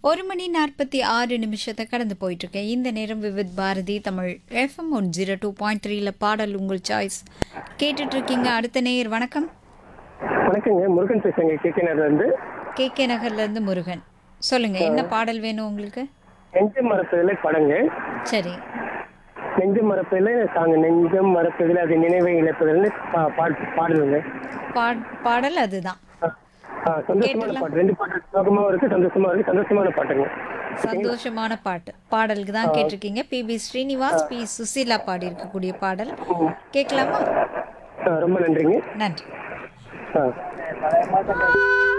ஒரு மணி நாற்பத்தி ஆறு நிமிஷத்தை கடந்து போயிட்டு இருக்கேன் இந்த நேரம் Vividh Bharati Tamil FM one zero two point த்ரீல பாடல் உங்கள் சாய்ஸ் கேட்டுட்டு இருக்கீங்க அடுத்த நேயர் வணக்கம் வணக்கங்க முருகன் பேசுறேங்க கேகேனர்ல இருந்து கே கே நகர்ல இருந்து முருகன் சொல்லுங்க என்ன பாடல் வேணும் உங்களுக்கு நெஞ்சு மரப்பதில படங்க சரி நெஞ்சு மரப்பதில சாங்க நெஞ்சம் மரப்பதில அது நினைவை இழப்பதில்னு பா- பாட்டு பாடலுங்க பாட் பாடல் அதுதான் ஆ, ஆ, சந்தோஷமான பாட்டு ரெண்டு பாட்டு சோகமாவும் இருக்கு சந்தோஷமா இருக்கு சந்தோஷமான பாட்டுங்க சந்தோஷமான பாட்டு பாடலுக்கு தான் கேட்டிருக்கீங்க P B Srinivas P Susheela பாடி இருக்கக்கூடிய பாடல் கேட்கலாமா ஆ, ரொம்ப நன்றிங்க நன்றி ஆ